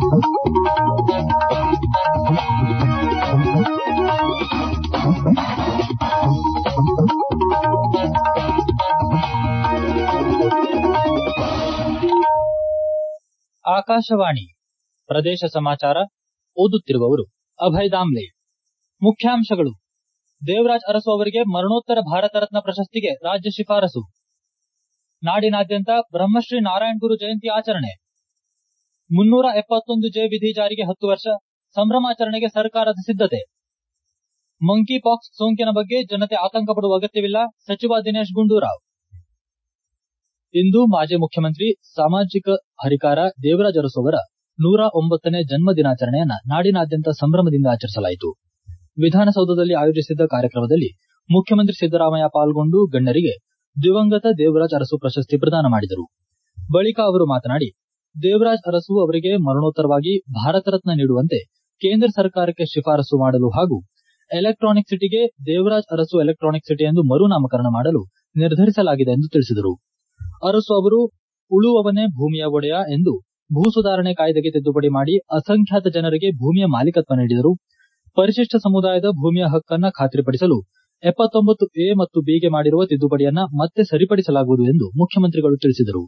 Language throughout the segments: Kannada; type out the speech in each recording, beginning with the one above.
ಆಕಾಶವಾಣಿ ಪ್ರದೇಶ ಸಮಾಚಾರ ಓದುತ್ತಿರುವವರು ಅಭಯ್ ದಾಮ್ಲೆ ಮುಖ್ಯಾಂಶಗಳು ದೇವರಾಜ್ ಅರಸು ಅವರಿಗೆ ಮರಣೋತ್ತರ ಭಾರತ ರತ್ನ ಪ್ರಶಸ್ತಿಗೆ ರಾಜ್ಯ ಶಿಫಾರಸು ನಾಡಿನಾದ್ಯಂತ ಬ್ರಹ್ಮಶ್ರೀ ನಾರಾಯಣ ಗುರು ಜಯಂತಿ ಆಚರಣೆ ಮುನ್ನೂರ ಎಪ್ಪತ್ತೊಂದು ಜೆ ವಿಧಿ ಜಾರಿಗೆ ಹತ್ತು ವರ್ಷ ಸಂಭ್ರಮಾಚರಣೆಗೆ ಸರ್ಕಾರದ ಸಿದ್ದತೆ ಮಂಕಿ ಪಾಕ್ಸ್ ಸೋಂಕಿನ ಬಗ್ಗೆ ಜನತೆ ಆತಂಕ ಪಡುವ ಅಗತ್ಯವಿಲ್ಲ ಸಚಿವ ದಿನೇಶ್ ಗುಂಡೂರಾವ್ ಇಂದು ಮಾಜಿ ಮುಖ್ಯಮಂತ್ರಿ ಸಾಮಾಜಿಕ ಹರಿಕಾರ ದೇವರಾಜ್ ಅರಸು ಅವರ ನೂರ ಒಂಬತ್ತನೇ ಜನ್ಮ ದಿನಾಚರಣೆಯನ್ನ ನಾಡಿನಾದ್ಯಂತ ಸಂಭ್ರಮದಿಂದ ಆಚರಿಸಲಾಯಿತು ವಿಧಾನಸೌಧದಲ್ಲಿ ಆಯೋಜಿಸಿದ್ದ ಕಾರ್ಯಕ್ರಮದಲ್ಲಿ ಮುಖ್ಯಮಂತ್ರಿ ಸಿದ್ದರಾಮಯ್ಯ ಪಾಲ್ಗೊಂಡು ಗಣ್ಯರಿಗೆ ದಿವಂಗತ ದೇವರಾಜ್ ಅರಸು ಪ್ರಶಸ್ತಿ ಪ್ರದಾನ ಮಾಡಿದರು ಬಳಿಕ ಅವರು ಮಾತನಾಡಿ ದೇವರಾಜ್ ಅರಸು ಅವರಿಗೆ ಮರಣೋತ್ತರವಾಗಿ ಭಾರತ ರತ್ನ ನೀಡುವಂತೆ ಕೇಂದ್ರ ಸರ್ಕಾರಕ್ಕೆ ಶಿಫಾರಸು ಮಾಡಲು ಹಾಗೂ ಎಲೆಕ್ಟಾನಿಕ್ ಸಿಟಿಗೆ ದೇವರಾಜ್ ಅರಸು ಎಲೆಕ್ಟಾನಿಕ್ ಸಿಟಿ ಎಂದು ಮರುನಾಮಕರಣ ಮಾಡಲು ನಿರ್ಧರಿಸಲಾಗಿದೆ ಎಂದು ತಿಳಿಸಿದರು ಅರಸು ಅವರು ಉಳುವವನೇ ಭೂಮಿಯ ಒಡೆಯ ಎಂದು ಭೂ ಸುಧಾರಣೆ ಕಾಯ್ದೆಗೆ ತಿದ್ದುಪಡಿ ಮಾಡಿ ಅಸಂಖ್ಯಾತ ಜನರಿಗೆ ಭೂಮಿಯ ಮಾಲೀಕತ್ವ ನೀಡಿದರು ಪರಿಶಿಷ್ಟ ಸಮುದಾಯದ ಭೂಮಿಯ ಹಕ್ಕನ್ನ ಖಾತ್ರಿಪಡಿಸಲು ಎಪ್ಪತ್ತೊಂಬತ್ತು ಎ ಮತ್ತು ಬಿಗೆ ಮಾಡಿರುವ ತಿದ್ದುಪಡಿಯನ್ನ ಮತ್ತೆ ಸರಿಪಡಿಸಲಾಗುವುದು ಎಂದು ಮುಖ್ಯಮಂತ್ರಿಗಳು ತಿಳಿಸಿದರು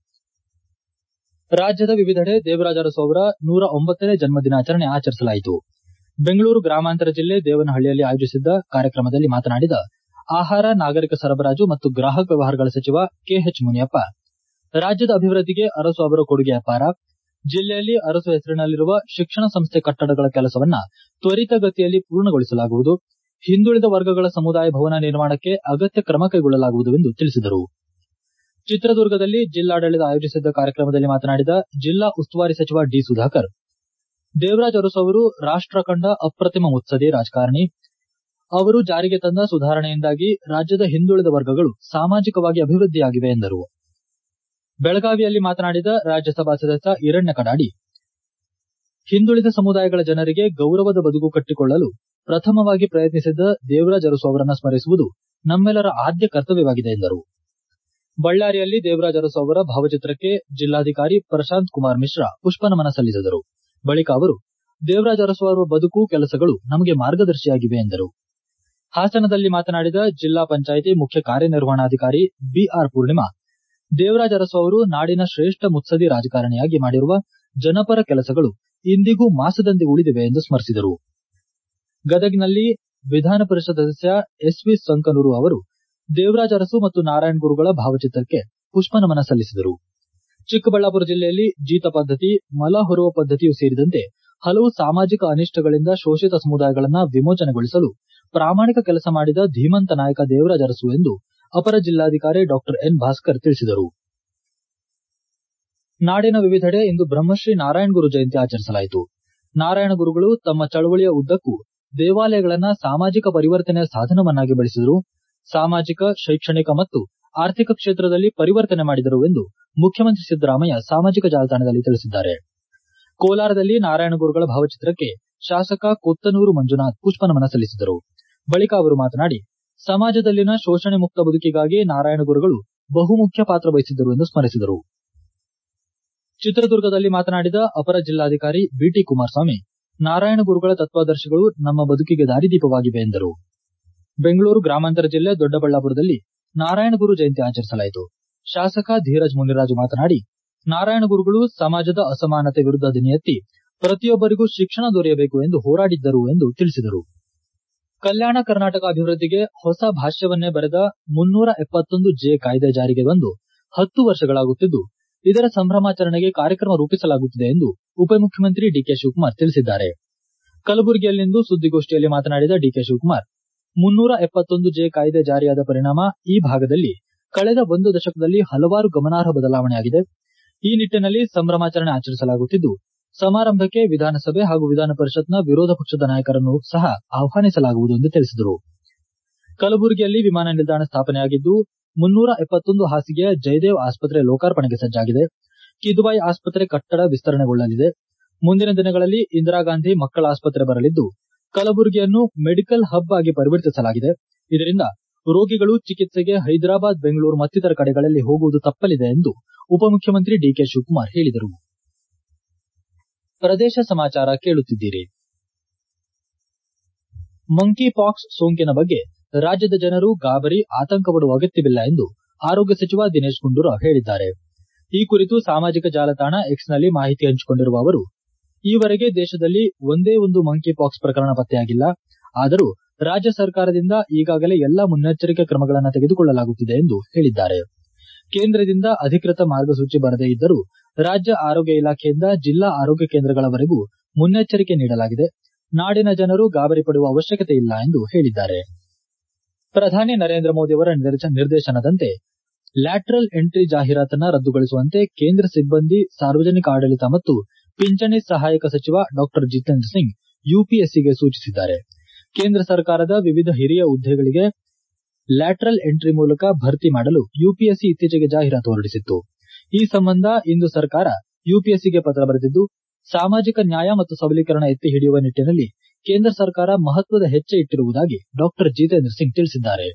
ರಾಜ್ಯದ ವಿವಿಧೆಡೆ ದೇವರಾಜ ಅರಸು ಅವರ ನೂರ ಒಂಬತ್ತನೇ ಜನ್ಮ ದಿನಾಚರಣೆ ಆಚರಿಸಲಾಯಿತು ಬೆಂಗಳೂರು ಗ್ರಾಮಾಂತರ ಜಿಲ್ಲೆ ದೇವನಹಳ್ಳಿಯಲ್ಲಿ ಆಯೋಜಿಸಿದ್ದ ಕಾರ್ಯಕ್ರಮದಲ್ಲಿ ಮಾತನಾಡಿದ ಆಹಾರ ನಾಗರಿಕ ಸರಬರಾಜು ಮತ್ತು ಗ್ರಾಹಕ ವ್ಯವಹಾರಗಳ ಸಚಿವ ಕೆಎಚ್ ಮುನಿಯಪ್ಪ ರಾಜ್ಯದ ಅಭಿವೃದ್ಧಿಗೆ ಅರಸು ಅವರ ಕೊಡುಗೆ ಅಪಾರ ಜಿಲ್ಲೆಯಲ್ಲಿ ಅರಸು ಹೆಸರಿನಲ್ಲಿರುವ ಶಿಕ್ಷಣ ಸಂಸ್ಥೆ ಕಟ್ಟಡಗಳ ಕೆಲಸವನ್ನ ತ್ವರಿತಗತಿಯಲ್ಲಿ ಪೂರ್ಣಗೊಳಿಸಲಾಗುವುದು ಹಿಂದುಳಿದ ವರ್ಗಗಳ ಸಮುದಾಯ ಭವನ ನಿರ್ಮಾಣಕ್ಕೆ ಅಗತ್ಯ ಕ್ರಮ ಕೈಗೊಳ್ಳಲಾಗುವುದು ಎಂದು ತಿಳಿಸಿದರು ಚಿತ್ರದುರ್ಗದಲ್ಲಿ ಜಿಲ್ಲಾಡಳಿತ ಆಯೋಜಿಸಿದ್ದ ಕಾರ್ಯಕ್ರಮದಲ್ಲಿ ಮಾತನಾಡಿದ ಜಿಲ್ಲಾ ಉಸ್ತುವಾರಿ ಸಚಿವ ಡಿ ಸುಧಾಕರ್ ದೇವರಾಜ್ ಅರಸು ಅವರು ರಾಷ್ಟ ಕಂಡ ಅಪ್ರತಿಮ ಮುತ್ಸದಿ ರಾಜಕಾರಣಿ ಅವರು ಜಾರಿಗೆ ತಂದ ಸುಧಾರಣೆಯಿಂದಾಗಿ ರಾಜ್ಯದ ಹಿಂದುಳಿದ ವರ್ಗಗಳು ಸಾಮಾಜಿಕವಾಗಿ ಅಭಿವೃದ್ಧಿಯಾಗಿವೆ ಎಂದರು ಬೆಳಗಾವಿಯಲ್ಲಿ ಮಾತನಾಡಿದ ರಾಜ್ಯಸಭಾ ಸದಸ್ಯ ಈರಣ್ಣ ಕಡಾಡಿ ಹಿಂದುಳಿದ ಸಮುದಾಯಗಳ ಜನರಿಗೆ ಗೌರವದ ಬದುಕು ಕಟ್ಟಿಕೊಳ್ಳಲು ಪ್ರಥಮವಾಗಿ ಪ್ರಯತ್ನಿಸಿದ್ದ ದೇವರಾಜ್ ಅರಸು ಅವರನ್ನ ಸ್ಮರಿಸುವುದು ನಮ್ಮೆಲ್ಲರ ಆದ್ಯ ಕರ್ತವ್ಯವಾಗಿದೆ ಎಂದರು ಬಳ್ಳಾರಿಯಲ್ಲಿ ದೇವರಾಜ್ ಅರಸು ಅವರ ಭಾವಚಿತ್ರಕ್ಕೆ ಜಿಲ್ಲಾಧಿಕಾರಿ ಪ್ರಶಾಂತ್ ಕುಮಾರ್ ಮಿಶ್ರಾ ಪುಷ್ಪನಮನ ಸಲ್ಲಿಸಿದರು ಬಳಿಕ ಅವರು ದೇವರಾಜ್ ಅರಸು ಅವರ ಬದುಕು ಕೆಲಸಗಳು ನಮಗೆ ಮಾರ್ಗದರ್ಶಿಯಾಗಿವೆ ಎಂದರು ಹಾಸನದಲ್ಲಿ ಮಾತನಾಡಿದ ಜಿಲ್ಲಾ ಪಂಚಾಯಿತಿ ಮುಖ್ಯ ಕಾರ್ಯನಿರ್ವಹಣಾಧಿಕಾರಿ ಬಿಆರ್ ಪೂರ್ಣಿಮಾ ದೇವರಾಜ್ ಅರಸು ಅವರು ನಾಡಿನ ಶ್ರೇಷ್ಠ ಮುತ್ಸದಿ ರಾಜಕಾರಣಿಯಾಗಿ ಮಾಡಿರುವ ಜನಪರ ಕೆಲಸಗಳು ಇಂದಿಗೂ ಮಾಸದಂತೆ ಉಳಿದಿವೆ ಎಂದು ಸ್ಮರಿಸಿದರು ಗದಗ್ನಲ್ಲಿ ವಿಧಾನ ಪರಿಷತ್ ಸದಸ್ಯ ಎಸ್ವಿ ಸಂಕನೂರು ಅವರು ದೇವರಾಜ್ ಅರಸು ಮತ್ತು ನಾರಾಯಣ ಗುರುಗಳ ಭಾವಚಿತ್ರಕ್ಕೆ ಪುಷ್ಪನಮನ ಸಲ್ಲಿಸಿದರು ಚಿಕ್ಕಬಳ್ಳಾಪುರ ಜಿಲ್ಲೆಯಲ್ಲಿ ಜೀತ ಪದ್ಧತಿ ಮಲ ಹೊರುವ ಪದ್ಧತಿಯೂ ಸೇರಿದಂತೆ ಹಲವು ಸಾಮಾಜಿಕ ಅನಿಷ್ಟಗಳಿಂದ ಶೋಷಿತ ಸಮುದಾಯಗಳನ್ನ ವಿಮೋಚನೆಗೊಳಿಸಲು ಪ್ರಾಮಾಣಿಕ ಕೆಲಸ ಮಾಡಿದ ಧೀಮಂತ ನಾಯಕ ದೇವರಾಜ್ ಅರಸು ಎಂದು ಅಪರ ಜಿಲ್ಲಾಧಿಕಾರಿ ಡಾ ಎನ್ ಭಾಸ್ಕರ್ ತಿಳಿಸಿದರು ನಾಡಿನ ವಿವಿಧೆಡೆ ಇಂದು ಬ್ರಹ್ಮಶ್ರೀ ನಾರಾಯಣ ಗುರು ಜಯಂತಿ ಆಚರಿಸಲಾಯಿತು ನಾರಾಯಣ ಗುರುಗಳು ತಮ್ಮ ಚಳವಳಿಯ ಉದ್ದಕ್ಕೂ ದೇವಾಲಯಗಳನ್ನ ಸಾಮಾಜಿಕ ಪರಿವರ್ತನೆಯ ಸಾಧನವನ್ನಾಗಿ ಬಳಸಿದರು ಸಾಮಾಜಿಕ ಶೈಕ್ಷಣಿಕ ಮತ್ತು ಆರ್ಥಿಕ ಕ್ಷೇತ್ರದಲ್ಲಿ ಪರಿವರ್ತನೆ ಮಾಡಿದರು ಎಂದು ಮುಖ್ಯಮಂತ್ರಿ ಸಿದ್ದರಾಮಯ್ಯ ಸಾಮಾಜಿಕ ಜಾಲತಾಣದಲ್ಲಿ ತಿಳಿಸಿದ್ದಾರೆ ಕೋಲಾರದಲ್ಲಿ ನಾರಾಯಣ ಗುರುಗಳ ಭಾವಚಿತ್ರಕ್ಕೆ ಶಾಸಕ ಕೊತ್ತನೂರು ಮಂಜುನಾಥ್ ಪುಷ್ಪನಮನ ಸಲ್ಲಿಸಿದರು ಬಳಿಕ ಅವರು ಮಾತನಾಡಿ ಸಮಾಜದಲ್ಲಿನ ಶೋಷಣೆ ಮುಕ್ತ ಬದುಕಿಗಾಗಿ ನಾರಾಯಣ ಗುರುಗಳು ಬಹುಮುಖ್ಯ ಪಾತ್ರ ವಹಿಸಿದ್ದರು ಎಂದು ಸ್ಮರಿಸಿದರು ಚಿತ್ರದುರ್ಗದಲ್ಲಿ ಮಾತನಾಡಿದ ಅಪರ ಜಿಲ್ಲಾಧಿಕಾರಿ ಬಿಟಿ ಕುಮಾರಸ್ವಾಮಿ ನಾರಾಯಣ ಗುರುಗಳ ತತ್ವಾದರ್ಶಗಳು ನಮ್ಮ ಬದುಕಿಗೆ ದಾರಿದೀಪವಾಗಿವೆ ಎಂದರು ಬೆಂಗಳೂರು ಗ್ರಾಮಾಂತರ ಜಿಲ್ಲೆ ದೊಡ್ಡಬಳ್ಳಾಪುರದಲ್ಲಿ ನಾರಾಯಣ ಗುರು ಜಯಂತಿ ಆಚರಿಸಲಾಯಿತು ಶಾಸಕ ಧೀರಜ್ ಮುನಿರಾಜು ಮಾತನಾಡಿ ನಾರಾಯಣ ಗುರುಗಳು ಸಮಾಜದ ಅಸಮಾನತೆ ವಿರುದ್ಧ ಧ್ವನಿ ಪ್ರತಿಯೊಬ್ಬರಿಗೂ ಶಿಕ್ಷಣ ದೊರೆಯಬೇಕು ಎಂದು ಹೋರಾಡಿದ್ದರು ಎಂದು ತಿಳಿಸಿದರು ಕಲ್ಯಾಣ ಕರ್ನಾಟಕ ಅಭಿವೃದ್ಧಿಗೆ ಹೊಸ ಭಾಷ್ಯವನ್ನೇ ಬರೆದ ಮುನ್ನೂರ ಎಪ್ಪತ್ತೊಂದು ಜೆ ಕಾಯ್ದೆ ಜಾರಿಗೆ ಬಂದು ಹತ್ತು ವರ್ಷಗಳಾಗುತ್ತಿದ್ದು ಇದರ ಸಂಭ್ರಮಾಚರಣೆಗೆ ಕಾರ್ಯಕ್ರಮ ರೂಪಿಸಲಾಗುತ್ತಿದೆ ಎಂದು ಉಪಮುಖ್ಯಮಂತ್ರಿ ಡಿಕೆ ಶಿವಕುಮಾರ್ ತಿಳಿಸಿದ್ದಾರೆ ಕಲಬುರಗಿಯಲ್ಲಿಂದು ಸುದ್ದಿಗೋಷ್ಠಿಯಲ್ಲಿ ಮಾತನಾಡಿದ ಡಿಕೆ ಶಿವಕುಮಾರ್ ಮುನ್ನೂರ ಎಪ್ಪತ್ತೊಂದು ಜೆ ಕಾಯ್ದೆ ಜಾರಿಯಾದ ಪರಿಣಾಮ ಈ ಭಾಗದಲ್ಲಿ ಕಳೆದ ಒಂದು ದಶಕದಲ್ಲಿ ಹಲವಾರು ಗಮನಾರ್ಹ ಬದಲಾವಣೆಯಾಗಿದೆ ಈ ನಿಟ್ಟಿನಲ್ಲಿ ಸಂಭ್ರಮಾಚರಣೆ ಆಚರಿಸಲಾಗುತ್ತಿದ್ದು ಸಮಾರಂಭಕ್ಕೆ ವಿಧಾನಸಭೆ ಹಾಗೂ ವಿಧಾನ ಪರಿಷತ್ನ ವಿರೋಧ ಪಕ್ಷದ ನಾಯಕರನ್ನು ಸಹ ಆಹ್ವಾನಿಸಲಾಗುವುದು ಎಂದು ತಿಳಿಸಿದರು ಕಲಬುರಗಿಯಲ್ಲಿ ವಿಮಾನ ನಿಲ್ದಾಣ ಸ್ಥಾಪನೆಯಾಗಿದ್ದು ಮುನ್ನೂರ ಎಪ್ಪತ್ತೊಂದು ಹಾಸಿಗೆಯ ಜಯದೇವ್ ಆಸ್ಪತ್ರೆ ಲೋಕಾರ್ಪಣೆಗೆ ಸಜ್ಜಾಗಿದೆ ಕಿದ್ವಾಯಿ ಆಸ್ಪತ್ರೆ ಕಟ್ಟಡ ವಿಸ್ತರಣೆಗೊಳ್ಳಲಿದೆ ಮುಂದಿನ ದಿನಗಳಲ್ಲಿ ಇಂದಿರಾ ಗಾಂಧಿ ಮಕ್ಕಳ ಆಸ್ಪತ್ರೆ ಬರಲಿದ್ದು ಕಲಬುರಗಿಯನ್ನು ಮೆಡಿಕಲ್ ಹಬ್ ಆಗಿ ಪರಿವರ್ತಿಸಲಾಗಿದೆ ಇದರಿಂದ ರೋಗಿಗಳು ಚಿಕಿತ್ಸೆಗೆ ಹೈದರಾಬಾದ್ ಬೆಂಗಳೂರು ಮತ್ತಿತರ ಕಡೆಗಳಲ್ಲಿ ಹೋಗುವುದು ತಪ್ಪಲಿದೆ ಎಂದು ಉಪಮುಖ್ಯಮಂತ್ರಿ ಡಿಕೆ ಶಿವಕುಮಾರ್ ಹೇಳಿದರು ಪ್ರದೇಶ ಸಮಾಚಾರ ಕೇಳುತ್ತಿದ್ದೀರಿ ಮಂಕಿ ಪಾಕ್ಸ್ ಸೋಂಕಿನ ಬಗ್ಗೆ ರಾಜ್ಯದ ಜನರು ಗಾಬರಿ ಆತಂಕ ಪಡುವ ಅಗತ್ಯವಿಲ್ಲ ಎಂದು ಆರೋಗ್ಯ ಸಚಿವ ದಿನೇಶ್ ಗುಂಡೂರಾವ್ ಹೇಳಿದ್ದಾರೆ ಈ ಕುರಿತು ಸಾಮಾಜಿಕ ಜಾಲತಾಣ ಎಕ್ಸ್ನಲ್ಲಿ ಮಾಹಿತಿ ಹಂಚಿಕೊಂಡಿರುವ ಅವರು ಈವರೆಗೆ ದೇಶದಲ್ಲಿ ಒಂದೇ ಒಂದು ಮಂಕಿ ಪಾಕ್ಸ್ ಪ್ರಕರಣ ಪತ್ತೆಯಾಗಿಲ್ಲ ಆದರೂ ರಾಜ್ಯ ಸರ್ಕಾರದಿಂದ ಈಗಾಗಲೇ ಎಲ್ಲಾ ಮುನ್ನೆಚ್ಚರಿಕೆ ಕ್ರಮಗಳನ್ನು ತೆಗೆದುಕೊಳ್ಳಲಾಗುತ್ತಿದೆ ಎಂದು ಹೇಳಿದ್ದಾರೆ ಕೇಂದ್ರದಿಂದ ಅಧಿಕೃತ ಮಾರ್ಗಸೂಚಿ ಬರದೇ ಇದ್ದರೂ ರಾಜ್ಯ ಆರೋಗ್ಯ ಇಲಾಖೆಯಿಂದ ಜಿಲ್ಲಾ ಆರೋಗ್ಯ ಕೇಂದ್ರಗಳವರೆಗೂ ಮುನ್ನೆಚ್ಚರಿಕೆ ನೀಡಲಾಗಿದೆ ನಾಡಿನ ಜನರು ಗಾಬರಿ ಪಡುವ ಅವಶ್ಯಕತೆ ಇಲ್ಲ ಎಂದು ಹೇಳಿದ್ದಾರೆ ಪ್ರಧಾನಿ ನರೇಂದ್ರ ಮೋದಿ ಅವರ ನಿರ್ದೇಶನದಂತೆ ಲ್ಯಾಟ್ರಲ್ ಎಂಟ್ರಿ ಜಾಹೀರಾತನ್ನ ರದ್ದುಗೊಳಿಸುವಂತೆ ಕೇಂದ್ರ ಸಿಬ್ಬಂದಿ ಸಾರ್ವಜನಿಕ ಆಡಳಿತ ಮತ್ತು ಪಿಂಚಣಿ ಸಹಾಯಕ ಸಚಿವ ಡಾ ಜಿತೇಂದ್ರ ಸಿಂಗ್ ಯುಪಿಎಸ್ಸಿಗೆ ಸೂಚಿಸಿದ್ದಾರೆ ಕೇಂದ್ರ ಸರ್ಕಾರದ ವಿವಿಧ ಹಿರಿಯ ಹುದ್ದೆಗಳಿಗೆ ಲ್ಯಾಟ್ರಲ್ ಎಂಟ್ರಿ ಮೂಲಕ ಭರ್ತಿ ಮಾಡಲು ಯುಪಿಎಸ್ಸಿ ಇತ್ತೀಚೆಗೆ ಜಾಹೀರಾತು ಹೊರಡಿಸಿತ್ತು ಈ ಸಂಬಂಧ ಇಂದು ಸರ್ಕಾರ ಯುಪಿಎಸ್ಸಿಗೆ ಪತ್ರ ಬರೆದಿದ್ದು ಸಾಮಾಜಿಕ ನ್ಯಾಯ ಮತ್ತು ಸಬಲೀಕರಣ ಎತ್ತಿ ಹಿಡಿಯುವ ನಿಟ್ಟಿನಲ್ಲಿ ಕೇಂದ್ರ ಸರ್ಕಾರ ಮಹತ್ವದ ಹೆಜ್ಜೆ ಇಟ್ಟಿರುವುದಾಗಿ ಡಾ ಜಿತೇಂದ್ರ ಸಿಂಗ್ ತಿಳಿಸಿದ್ದಾರೆ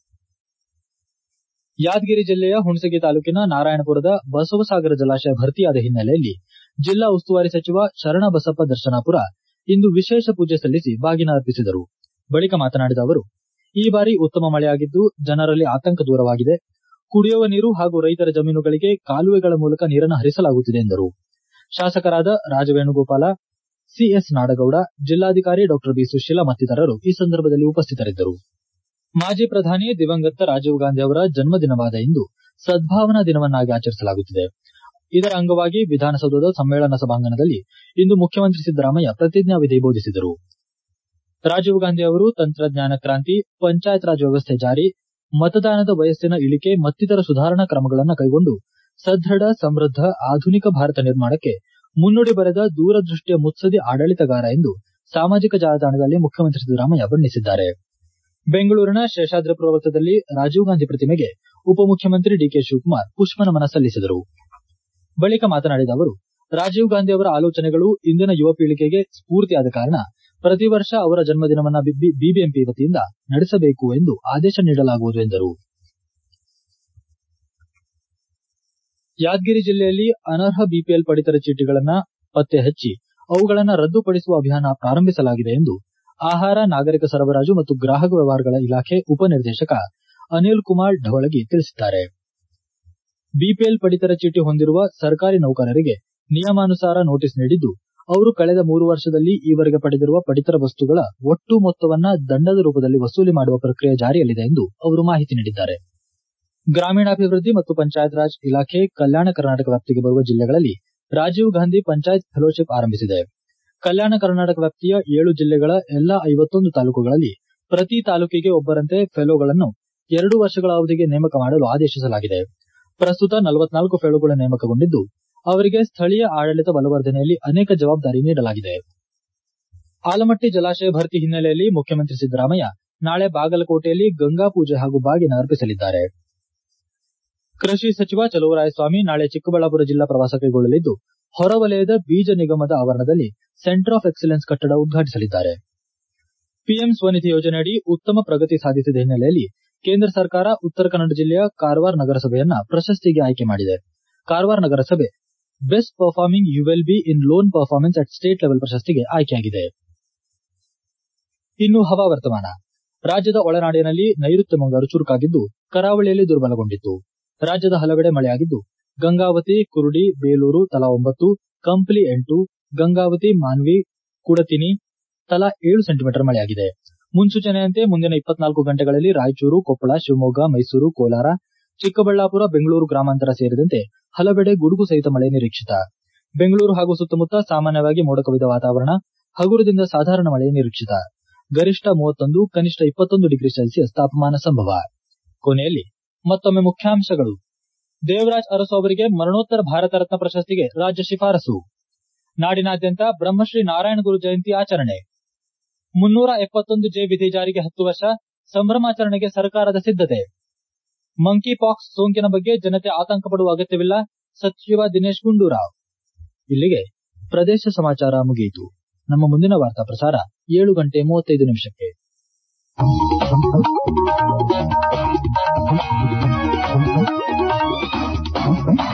ಯಾದಗಿರಿ ಜಿಲ್ಲೆಯ ಹುಣಸಗಿ ತಾಲೂಕಿನ ನಾರಾಯಣಪುರದ ಬಸವಸಾಗರ ಜಲಾಶಯ ಭರ್ತಿಯಾದ ಹಿನ್ನೆಲೆಯಲ್ಲಿ ಜಿಲ್ಲಾ ಉಸ್ತುವಾರಿ ಸಚಿವ ಶರಣಬಸಪ್ಪ ದರ್ಶನಾಪುರ ಇಂದು ವಿಶೇಷ ಪೂಜೆ ಸಲ್ಲಿಸಿ ಬಾಗಿನ ಅರ್ಪಿಸಿದರು ಬಳಿಕ ಮಾತನಾಡಿದ ಅವರು ಈ ಬಾರಿ ಉತ್ತಮ ಮಳೆಯಾಗಿದ್ದು ಜನರಲ್ಲಿ ಆತಂಕ ದೂರವಾಗಿದೆ ಕುಡಿಯುವ ನೀರು ಹಾಗೂ ರೈತರ ಜಮೀನುಗಳಿಗೆ ಕಾಲುವೆಗಳ ಮೂಲಕ ನೀರನ್ನು ಹರಿಸಲಾಗುತ್ತಿದೆ ಎಂದರು ಶಾಸಕರಾದ ರಾಜವೇಣುಗೋಪಾಲ ಸಿಎಸ್ ನಾಡಗೌಡ ಜಿಲ್ಲಾಧಿಕಾರಿ ಡಾ ಬಿ ಸುಶೀಲಾ ಮತ್ತಿತರರು ಈ ಸಂದರ್ಭದಲ್ಲಿ ಉಪಸ್ಥಿತರಿದ್ದರು ಮಾಜಿ ಪ್ರಧಾನಿ ದಿವಂಗತ ರಾಜೀವ್ ಗಾಂಧಿ ಅವರ ಜನ್ಮದಿನವಾದ ಇಂದು ಸದ್ಭಾವನಾ ದಿನವನ್ನಾಗಿ ಆಚರಿಸಲಾಗುತ್ತಿದೆ ಇದರ ಅಂಗವಾಗಿ ವಿಧಾನಸೌಧದ ಸಮ್ಮೇಳನ ಸಭಾಂಗಣದಲ್ಲಿ ಇಂದು ಮುಖ್ಯಮಂತ್ರಿ ಸಿದ್ದರಾಮಯ್ಯ ಪ್ರತಿಜ್ಞಾವಿಧಿ ಬೋಧಿಸಿದರು ರಾಜೀವ್ ಗಾಂಧಿ ಅವರು ತಂತ್ರಜ್ಞಾನ ಕ್ರಾಂತಿ ಪಂಚಾಯತ್ ರಾಜ್ ವ್ಯವಸ್ಥೆ ಜಾರಿ ಮತದಾನದ ವಯಸ್ಸಿನ ಇಳಿಕೆ ಮತ್ತಿತರ ಸುಧಾರಣಾ ಕ್ರಮಗಳನ್ನು ಕೈಗೊಂಡು ಸದೃಢ ಸಮೃದ್ಧ ಆಧುನಿಕ ಭಾರತ ನಿರ್ಮಾಣಕ್ಕೆ ಮುನ್ನುಡಿ ಬರೆದ ದೂರದೃಷ್ಟಿಯ ಮುತ್ಸದಿ ಆಡಳಿತಗಾರ ಎಂದು ಸಾಮಾಜಿಕ ಜಾಲತಾಣದಲ್ಲಿ ಮುಖ್ಯಮಂತ್ರಿ ಸಿದ್ದರಾಮಯ್ಯ ಬಣ್ಣಿಸಿದ್ದಾರೆ ಬೆಂಗಳೂರಿನ ಶೇಷಾದ್ರಿಪುರ ವೃತ್ತದಲ್ಲಿ ರಾಜೀವ್ ಗಾಂಧಿ ಪ್ರತಿಮೆಗೆ ಉಪಮುಖ್ಯಮಂತ್ರಿ ಡಿಕೆ ಶಿವಕುಮಾರ್ ಪುಷ್ಪನಮನ ಸಲ್ಲಿಸಿದರು ಬಳಿಕ ಮಾತನಾಡಿದ ಅವರು ರಾಜೀವ್ ಗಾಂಧಿ ಅವರ ಆಲೋಚನೆಗಳು ಇಂದಿನ ಯುವ ಪೀಳಿಗೆಗೆ ಸ್ಫೂರ್ತಿಯಾದ ಕಾರಣ ಪ್ರತಿ ವರ್ಷ ಅವರ ಜನ್ಮದಿನವನ್ನು ಬಿಬಿಎಂಪಿ ವತಿಯಿಂದ ನಡೆಸಬೇಕು ಎಂದು ಆದೇಶ ನೀಡಲಾಗುವುದು ಎಂದರು ಯಾದಗಿರಿ ಜಿಲ್ಲೆಯಲ್ಲಿ ಅನರ್ಹ ಬಿಪಿಎಲ್ ಪಡಿತರ ಚೀಟಿಗಳನ್ನು ಪತ್ತೆ ಹಚ್ಚಿ ಅವುಗಳನ್ನು ರದ್ದುಪಡಿಸುವ ಅಭಿಯಾನ ಪ್ರಾರಂಭಿಸಲಾಗಿದೆ ಎಂದು ಆಹಾರ ನಾಗರಿಕ ಸರಬರಾಜು ಮತ್ತು ಗ್ರಾಹಕ ವ್ಯವಹಾರಗಳ ಇಲಾಖೆ ಉಪನಿರ್ದೇಶಕ ಅನಿಲ್ ಕುಮಾರ್ ಢವಳಗಿ ತಿಳಿಸಿದ್ದಾರೆ ಬಿಪಿಎಲ್ ಪಡಿತರ ಚೀಟಿ ಹೊಂದಿರುವ ಸರ್ಕಾರಿ ನೌಕರರಿಗೆ ನಿಯಮಾನುಸಾರ ನೋಟಿಸ್ ನೀಡಿದ್ದು ಅವರು ಕಳೆದ ಮೂರು ವರ್ಷದಲ್ಲಿ ಈವರೆಗೆ ಪಡೆದಿರುವ ಪಡಿತರ ವಸ್ತುಗಳ ಒಟ್ಟು ಮೊತ್ತವನ್ನ ದಂಡದ ರೂಪದಲ್ಲಿ ವಸೂಲಿ ಮಾಡುವ ಪ್ರಕ್ರಿಯೆ ಜಾರಿಯಲ್ಲಿದೆ ಎಂದು ಅವರು ಮಾಹಿತಿ ನೀಡಿದ್ದಾರೆ ಗ್ರಾಮೀಣಾಭಿವೃದ್ಧಿ ಮತ್ತು ಪಂಚಾಯತ್ ರಾಜ್ ಇಲಾಖೆ ಕಲ್ಯಾಣ ಕರ್ನಾಟಕ ವ್ಯಾಪ್ತಿಗೆ ಬರುವ ಜಿಲ್ಲೆಗಳಲ್ಲಿ ರಾಜೀವ್ ಗಾಂಧಿ ಪಂಚಾಯತ್ ಫೆಲೋಶಿಪ್ ಆರಂಭಿಸಿದೆ ಕಲ್ಯಾಣ ಕರ್ನಾಟಕ ವ್ಯಾಪ್ತಿಯ ಏಳು ಜಿಲ್ಲೆಗಳ ಎಲ್ಲಾ ಐವತ್ತೊಂದು ತಾಲೂಕುಗಳಲ್ಲಿ ಪ್ರತಿ ತಾಲೂಕಿಗೆ ಒಬ್ಬರಂತೆ ಫೆಲೋಗಳನ್ನು ಎರಡು ವರ್ಷಗಳ ಅವಧಿಗೆ ನೇಮಕ ಮಾಡಲು ಆದೇಶಿಸಲಾಗಿದೆ ಪ್ರಸ್ತುತ ನಲವತ್ನಾಲ್ಕು ಫೆಲೋಗಳು ನೇಮಕಗೊಂಡಿದ್ದು ಅವರಿಗೆ ಸ್ಥಳೀಯ ಆಡಳಿತ ಬಲವರ್ಧನೆಯಲ್ಲಿ ಅನೇಕ ಜವಾಬ್ದಾರಿ ನೀಡಲಾಗಿದೆ ಆಲಮಟ್ಟಿ ಜಲಾಶಯ ಭರ್ತಿ ಹಿನ್ನೆಲೆಯಲ್ಲಿ ಮುಖ್ಯಮಂತ್ರಿ ಸಿದ್ದರಾಮಯ್ಯ ನಾಳೆ ಬಾಗಲಕೋಟೆಯಲ್ಲಿ ಗಂಗಾ ಪೂಜೆ ಹಾಗೂ ಬಾಗಿನ ಅರ್ಪಿಸಲಿದ್ದಾರೆ ಕೃಷಿ ಸಚಿವ ಚಲುವರಾಯಸ್ವಾಮಿ ನಾಳೆ ಚಿಕ್ಕಬಳ್ಳಾಪುರ ಜಿಲ್ಲಾ ಪ್ರವಾಸ ಕೈಗೊಳ್ಳಲಿದ್ದು ಹೊರವಲಯದ ಬೀಜ ನಿಗಮದ ಆವರಣದಲ್ಲಿ ಸೆಂಟರ್ ಆಫ್ ಎಕ್ಸಲೆನ್ಸ್ ಕಟ್ಟಡ ಉದ್ಘಾಟಿಸಲಿದ್ದಾರೆ ಪಿಎಂ ಸ್ವನಿಧಿ ಯೋಜನೆಯಡಿ ಉತ್ತಮ ಪ್ರಗತಿ ಸಾಧಿಸಿದ ಹಿನ್ನೆಲೆಯಲ್ಲಿ ಕೇಂದ್ರ ಸರ್ಕಾರ ಉತ್ತರ ಕನ್ನಡ ಜಿಲ್ಲೆಯ ಕಾರವಾರ ನಗರಸಭೆಯನ್ನ ಪ್ರಶಸ್ತಿಗೆ ಆಯ್ಕೆ ಮಾಡಿದೆ ಕಾರವಾರ ನಗರಸಭೆ best performing ULB in loan performance at state level ಪ್ರಶಸ್ತಿಗೆ ಆಯ್ಕೆಯಾಗಿದೆ ಇನ್ನು ಹವಾವರ್ತಮಾನ ರಾಜ್ಯದ ಒಳನಾಡಿನಲ್ಲಿ ನೈಋತ್ಯ ಮುಂಗಾರು ಚುರುಕಾಗಿದ್ದು ಕರಾವಳಿಯಲ್ಲಿ ದುರ್ಬಲಗೊಂಡಿತ್ತು ರಾಜ್ಯದ ಹಲವೆಡೆ ಮಳೆಯಾಗಿದ್ದು ಗಂಗಾವತಿ ಕುರುಡಿ ಬೇಲೂರು ತಲಾ ಒಂಬತ್ತು ಕಂಪ್ಲಿ ಎಂಟು ಗಂಗಾವತಿ ಮಾನ್ವಿ ಕುಡತಿನಿ ತಲಾ ಏಳು ಸೆಂಟಿಮೀಟರ್ ಮಳೆಯಾಗಿದೆ ಮುನ್ಸೂಚನೆಯಂತೆ ಮುಂದಿನ ಇಪ್ಪತ್ನಾಲ್ಕು ಗಂಟೆಗಳಲ್ಲಿ ರಾಯಚೂರು ಕೊಪ್ಪಳ ಶಿವಮೊಗ್ಗ ಮೈಸೂರು ಕೋಲಾರ ಚಿಕ್ಕಬಳ್ಳಾಪುರ ಬೆಂಗಳೂರು ಗ್ರಾಮಾಂತರ ಸೇರಿದಂತೆ ಹಲವೆಡೆ ಗುಡುಗು ಸಹಿತ ಮಳೆ ನಿರೀಕ್ಷಿತ ಬೆಂಗಳೂರು ಹಾಗೂ ಸುತ್ತಮುತ್ತ ಸಾಮಾನ್ಯವಾಗಿ ಮೋಡ ಕವಿದ ವಾತಾವರಣ ಹಗುರದಿಂದ ಸಾಧಾರಣ ಮಳೆ ನಿರೀಕ್ಷಿತ ಗರಿಷ್ಠ ಮೂವತ್ತೊಂದು ಕನಿಷ್ಠ ಇಪ್ಪತ್ತೊಂದು ಡಿಗ್ರಿ ಸೆಲ್ಸಿಯಸ್ ತಾಪಮಾನ ಸಂಭವ ಕೊನೆಯಲ್ಲಿ ಮತ್ತೊಮ್ಮೆ ಮುಖ್ಯಾಂಶಗಳು ದೇವರಾಜ್ ಅರಸು ಅವರಿಗೆ ಮರಣೋತ್ತರ ಭಾರತ ರತ್ನ ಪ್ರಶಸ್ತಿಗೆ ರಾಜ್ಯ ಶಿಫಾರಸು ನಾಡಿನಾದ್ಯಂತ ಬ್ರಹ್ಮಶ್ರೀ ನಾರಾಯಣ ಗುರು ಜಯಂತಿ ಆಚರಣೆ ಮುನ್ನೂರ ಎಪ್ಪತ್ತೊಂದು ಜೆ ವಿಧಿ ಜಾರಿಗೆ ಹತ್ತು ವರ್ಷ ಸಂಭ್ರಮಾಚರಣೆಗೆ ಸರ್ಕಾರದ ಸಿದ್ಧತೆ ಮಂಕಿ ಪಾಕ್ಸ್ ಸೋಂಕಿನ ಬಗ್ಗೆ ಜನತೆ ಆತಂಕ ಪಡುವ ಅಗತ್ಯವಿಲ್ಲ ಸಚಿವ ದಿನೇಶ್ ಗುಂಡೂರಾವ್ ಇಲ್ಲಿಗೆ ಪ್ರದೇಶ ಸಮಾಚಾರ ಮುಗಿಯಿತು ನಮ್ಮ ಮುಂದಿನ ವಾರ್ತಾ ಪ್ರಸಾರ ಏಳು ಗಂಟೆ ಮೂವತ್ತೈದು ನಿಮಿಷಕ್ಕೆ Thank you.